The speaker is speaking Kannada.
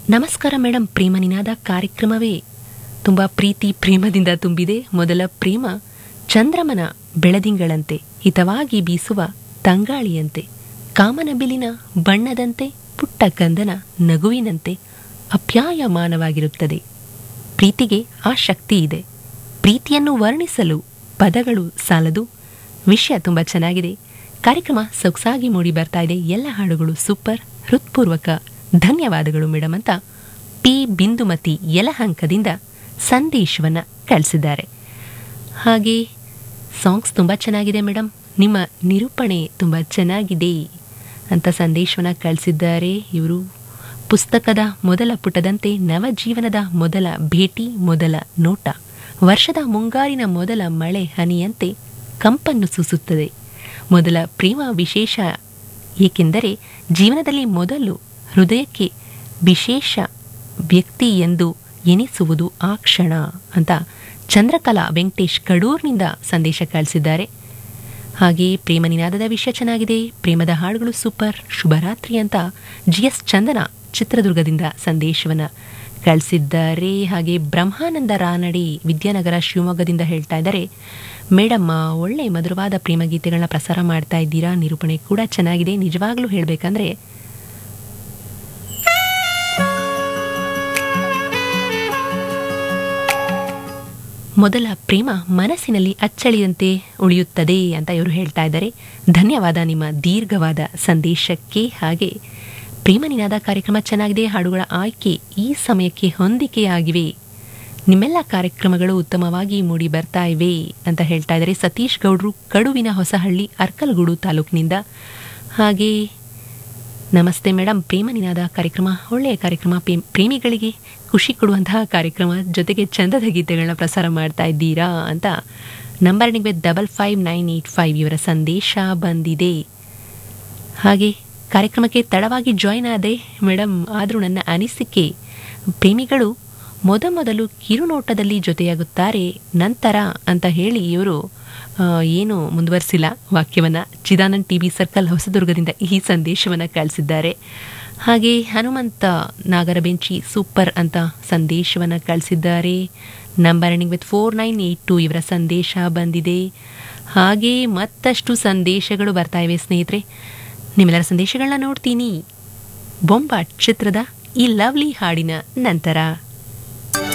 ನಮಸ್ಕಾರ ಮೇಡಮ್ ಪ್ರೇಮ ನಿನಾದ ಕಾರ್ಯಕ್ರಮವೇ ತುಂಬ ಪ್ರೀತಿ ಪ್ರೇಮದಿಂದ ತುಂಬಿದೆ ಮೊದಲ ಪ್ರೇಮ ಚಂದ್ರಮನ ಬೆಳದಿಂಗಳಂತೆ ಹಿತವಾಗಿ ಬೀಸುವ ತಂಗಾಳಿಯಂತೆ ಕಾಮನಬಿಲಿನ ಬಣ್ಣದಂತೆ ಪುಟ್ಟ ಕಂದನ ನಗುವಿನಂತೆ ಅಪ್ಯಾಯಮಾನವಾಗಿರುತ್ತದೆ ಪ್ರೀತಿಗೆ ಆ ಶಕ್ತಿ ಇದೆ ಪ್ರೀತಿಯನ್ನು ವರ್ಣಿಸಲು ಪದಗಳು ಸಾಲದು ವಿಷಯ ತುಂಬ ಚೆನ್ನಾಗಿದೆ ಕಾರ್ಯಕ್ರಮ ಸೊಗಸಾಗಿ ಮೂಡಿ ಬರ್ತಾ ಇದೆ ಎಲ್ಲ ಹಾಡುಗಳು ಸೂಪರ್ ಹೃತ್ಪೂರ್ವಕ ಧನ್ಯವಾದಗಳು ಮೇಡಮ್ ಅಂತ ಪಿ ಬಿಂದುಮತಿ ಯಲಹಂಕದಿಂದ ಸಂದೇಶವನ್ನು ಕಳಿಸಿದ್ದಾರೆ ಹಾಗೆ ಸಾಂಗ್ಸ್ ತುಂಬ ಚೆನ್ನಾಗಿದೆ ಮೇಡಮ್ ನಿಮ್ಮ ನಿರೂಪಣೆ ತುಂಬ ಚೆನ್ನಾಗಿದೆ ಅಂತ ಸಂದೇಶವನ್ನು ಕಳಿಸಿದ್ದಾರೆ ಇವರು ಪುಸ್ತಕದ ಮೊದಲ ಪುಟದಂತೆ ನವಜೀವನದ ಮೊದಲ ಭೇಟಿ ಮೊದಲ ನೋಟ ವರ್ಷದ ಮುಂಗಾರಿನ ಮೊದಲ ಮಳೆ ಹನಿಯಂತೆ ಕಂಪನ್ನು ಸೂಸುತ್ತದೆ ಮೊದಲ ಪ್ರೇಮ ವಿಶೇಷ ಏಕೆಂದರೆ ಜೀವನದಲ್ಲಿ ಮೊದಲು ಹೃದಯಕ್ಕೆ ವಿಶೇಷ ವ್ಯಕ್ತಿ ಎಂದು ಎನಿಸುವುದು ಆ ಕ್ಷಣ ಅಂತ ಚಂದ್ರಕಲಾ ವೆಂಕಟೇಶ್ ಕಡೂರ್ನಿಂದ ಸಂದೇಶ ಕಳಿಸಿದ್ದಾರೆ ಹಾಗೆ ಪ್ರೇಮ ನಿನಾದದ ವಿಷಯ ಚೆನ್ನಾಗಿದೆ ಪ್ರೇಮದ ಹಾಡುಗಳು ಸೂಪರ್ ಶುಭರಾತ್ರಿ ಅಂತ ಜಿ ಎಸ್ ಚಂದನ ಚಿತ್ರದುರ್ಗದಿಂದ ಸಂದೇಶವನ್ನು ಕಳಿಸಿದ್ದಾರೆ ಹಾಗೆ ಬ್ರಹ್ಮಾನಂದ ರಾನಡಿ ವಿದ್ಯಾನಗರ ಶಿವಮೊಗ್ಗದಿಂದ ಹೇಳ್ತಾ ಇದ್ದಾರೆ ಮೇಡಮ್ ಒಳ್ಳೆ ಮಧುರವಾದ ಪ್ರೇಮ ಗೀತೆಗಳನ್ನ ಪ್ರಸಾರ ಮಾಡ್ತಾ ಇದ್ದೀರಾ ನಿರೂಪಣೆ ಕೂಡ ಚೆನ್ನಾಗಿದೆ ನಿಜವಾಗ್ಲೂ ಹೇಳಬೇಕಂದ್ರೆ ಮೊದಲ ಪ್ರೇಮ ಮನಸ್ಸಿನಲ್ಲಿ ಅಚ್ಚಳಿದಂತೆ ಉಳಿಯುತ್ತದೆ ಅಂತ ಇವರು ಹೇಳ್ತಾ ಇದ್ದಾರೆ ಧನ್ಯವಾದ ನಿಮ್ಮ ದೀರ್ಘವಾದ ಸಂದೇಶಕ್ಕೆ ಹಾಗೆ ಪ್ರೇಮ ನಿನಾದ ಕಾರ್ಯಕ್ರಮ ಚೆನ್ನಾಗಿದೆ ಹಾಡುಗಳ ಆಯ್ಕೆ ಈ ಸಮಯಕ್ಕೆ ಹೊಂದಿಕೆಯಾಗಿವೆ ನಿಮ್ಮೆಲ್ಲ ಕಾರ್ಯಕ್ರಮಗಳು ಉತ್ತಮವಾಗಿ ಮೂಡಿ ಬರ್ತಾ ಇವೆ ಅಂತ ಹೇಳ್ತಾ ಇದ್ದಾರೆ ಸತೀಶ್ ಗೌಡ್ರು ಕಡುವಿನ ಹೊಸಹಳ್ಳಿ ಅರ್ಕಲ್ಗೂಡು ತಾಲೂಕಿನಿಂದ ಹಾಗೆ ನಮಸ್ತೆ ಮೇಡಮ್ ಪ್ರೇಮ ನಿನಾದ ಕಾರ್ಯಕ್ರಮ ಒಳ್ಳೆಯ ಕಾರ್ಯಕ್ರಮ ಪೇ- ಪ್ರೇಮಿಗಳಿಗೆ ಖುಷಿ ಕೊಡುವಂತಹ ಕಾರ್ಯಕ್ರಮ ಜೊತೆಗೆ ಚಂದದ ಗೀತೆಗಳನ್ನ ಪ್ರಸಾರ ಮಾಡ್ತಾ ಇದ್ದೀರಾ ಅಂತ ನಂಬರ್ ನಿಮಗೆ double five nine eight five ಇವರ ಸಂದೇಶ ಬಂದಿದೆ ಹಾಗೆ ಕಾರ್ಯಕ್ರಮಕ್ಕೆ ತಡವಾಗಿ ಜಾಯ್ನ್ ಆದೆ ಮೇಡಮ್ ಆದರೂ ನನ್ನ ಅನಿಸಿಕೆ ಪ್ರೇಮಿಗಳು ಮೊದಮೊದಲು ಕಿರುನೋಟದಲ್ಲಿ ಜೊತೆಯಾಗುತ್ತಾರೆ ನಂತರ ಅಂತ ಹೇಳಿ ಇವರು ಆ, ಏನು ಮುಂದುವರಿಸಿಲ್ಲ ವಾಕ್ಯವನ್ನು ಚಿದಾನಂದ್ ಟಿ ವಿ ಸರ್ಕಲ್ ಹೊಸದುರ್ಗದಿಂದ ಈ ಸಂದೇಶವನ್ನು ಕಳಿಸಿದ್ದಾರೆ ಹಾಗೆ ಹನುಮಂತ ನಾಗರಬೆಂಚಿ ಸೂಪರ್ ಅಂತ ಸಂದೇಶವನ್ನು ಕಳಿಸಿದ್ದಾರೆ number ending with four nine eight two ಇವರ ಸಂದೇಶ ಬಂದಿದೆ ಹಾಗೆ ಮತ್ತಷ್ಟು ಸಂದೇಶಗಳು ಬರ್ತಾ ಇವೆ ಸ್ನೇಹಿತರೆ ನಿಮ್ಮೆಲ್ಲರ ಸಂದೇಶಗಳನ್ನ ನೋಡ್ತೀನಿ ಬೊಂಬಾಟ್ ಚಿತ್ರದ ಈ ಲವ್ಲಿ ಹಾಡಿನ ನಂತರ